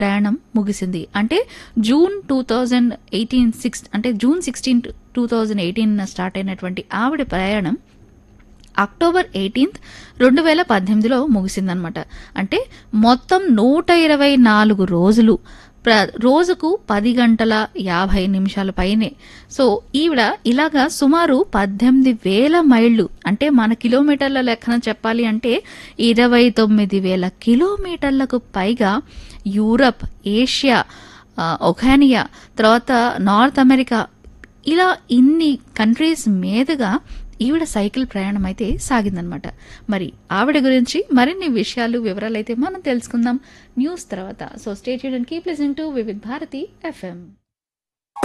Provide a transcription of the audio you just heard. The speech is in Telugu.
ప్రయాణం ముగిసింది అంటే June two thousand eighteen six అంటే June sixteen two thousand eighteen start అయినటువంటి ఆవిడ ప్రయాణం అక్టోబర్ ఎయిటీన్త్ రెండు వేల పద్దెనిమిదిలో ముగిసిందనమాట అంటే మొత్తం నూట ఇరవై నాలుగు రోజులు ప్ర రోజుకు పది గంటల యాభై నిమిషాల పైనే సో ఈవిడ ఇలాగా సుమారు పద్దెనిమిది వేల మైళ్ళు అంటే మన కిలోమీటర్ల లెక్కన చెప్పాలి అంటే ఇరవై తొమ్మిది వేల కిలోమీటర్లకు పైగా యూరప్ ఏషియా ఆ, ఒఖానియా తర్వాత నార్త్ అమెరికా ఇలా ఇన్ని కంట్రీస్ మీదుగా ఈవిడ సైకిల్ ప్రయాణం అయితే సాగిందనమాట మరి ఆవిడ గురించి మరిన్ని విషయాలు వివరాలు అయితే మనం తెలుసుకుందాం న్యూస్ తర్వాత so stay tuned keep listening to Vividh Bharati FM